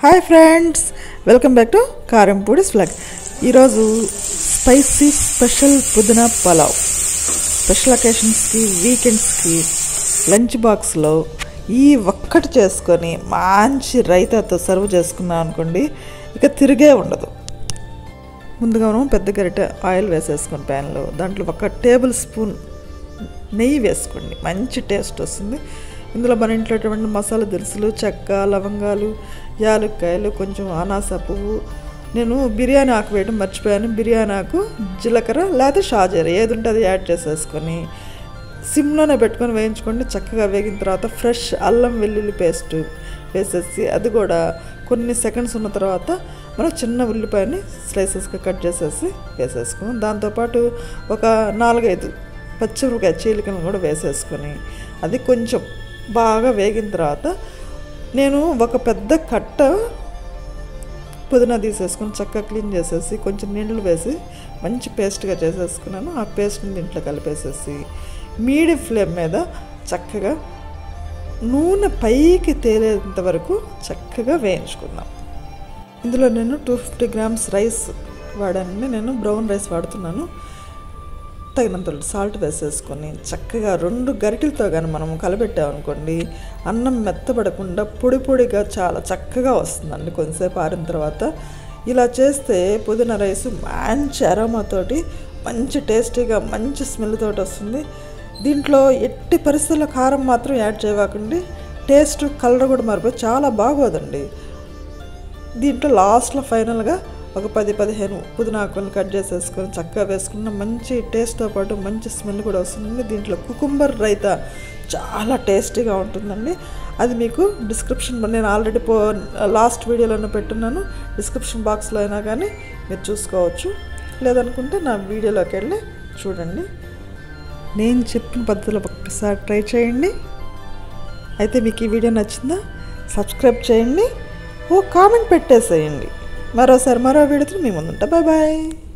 hi friends welcome back to Karampudi flag ఈరోజు spicy special పుదీనా pulao special అకేషన్స్కి వీకెండ్స్కి లంచ్ బాక్స్లో ఈ ఒక్కటి చేసుకొని మంచి రైతాతో సర్వ్ చేసుకున్నాం అనుకోండి ఇక తిరిగే ఉండదు ముందుగా మనం పెద్ద గరిటె ఆయిల్ వేసేసుకొని ప్యాన్లో దాంట్లో ఒక టేబుల్ స్పూన్ నెయ్యి వేసుకోండి మంచి టేస్ట్ వస్తుంది ఇందులో మన ఇంట్లో ఎటువంటి మసాలా దినుసులు చెక్క లవంగాలు యాలక్కాయలు కొంచెం అనాస పువ్వు నేను బిర్యానీ ఆకు వేయడం మర్చిపోయాను బిర్యానీ ఆకు జీలకర్ర లేకపోతే షాజీర ఏది ఉంటే అది యాడ్ చేసేసుకొని సిమ్లోనే పెట్టుకొని వేయించుకోండి చక్కగా వేగిన తర్వాత ఫ్రెష్ అల్లం వెల్లుల్లి పేస్ట్ వేసేసి అది కూడా కొన్ని సెకండ్స్ ఉన్న తర్వాత మనం చిన్న ఉల్లిపాయని స్లైసెస్గా కట్ చేసేసి వేసేసుకుని దాంతోపాటు ఒక నాలుగైదు పచ్చిమిరపకాయ చీలికలను కూడా వేసేసుకొని అది కొంచెం బాగా వేగిన తర్వాత నేను ఒక పెద్ద కట్ట పుదీనా తీసేసుకొని చక్కగా క్లీన్ చేసేసి కొంచెం నీళ్ళు వేసి మంచి పేస్ట్గా చేసేసుకున్నాను ఆ పేస్ట్ని దీంట్లో కలిపేసేసి మీడియం ఫ్లేమ్ మీద చక్కగా నూనె పైకి తేలేంత వరకు చక్కగా వేయించుకుందాం ఇందులో నేను టూ ఫిఫ్టీ గ్రామ్స్ రైస్ వాడానండి నేను బ్రౌన్ రైస్ వాడుతున్నాను తగినంత సాల్ట్ వేసేసుకొని చక్కగా రెండు గరిటెలతో కానీ మనం కలబెట్టామనుకోండి అన్నం మెత్తబడకుండా పొడి పొడిగా చాలా చక్కగా వస్తుందండి కొంతసేపు ఆరిన తర్వాత ఇలా చేస్తే పుదీనా రైస్ మంచి అరోమాతోటి మంచి టేస్టీగా మంచి స్మెల్ తోటి వస్తుంది దీంట్లో ఎట్టి పరిస్థితుల్లో కారం మాత్రం యాడ్ చేయకండి టేస్ట్ కలర్ కూడా మారిపోయి చాలా బాగోదండి దీంట్లో లాస్ట్లో ఫైనల్గా ఒక పది పదిహేను పుదీనా ఆకులను కట్ చేసేసుకొని చక్కగా వేసుకున్న మంచి టేస్ట్తో పాటు మంచి స్మెల్ కూడా వస్తుంది దీంట్లో కుకుంబర్ రైతా చాలా టేస్టీగా ఉంటుందండి అది మీకు డిస్క్రిప్షన్ నేను ఆల్రెడీ పో లాస్ట్ వీడియోలోనే పెట్టున్నాను డిస్క్రిప్షన్ బాక్స్లో అయినా కానీ మీరు చూసుకోవచ్చు లేదనుకుంటే నా వీడియోలోకి వెళ్ళి చూడండి నేను చెప్పిన పద్ధతిలో ఒక్కసారి ట్రై చేయండి అయితే మీకు ఈ వీడియో నచ్చిందా సబ్స్క్రైబ్ చేయండి ఓ కామెంట్ పెట్టేసేయండి మరోసారి మరో వీడియోతో మీ ముందుంటా బాయ్ బాయ్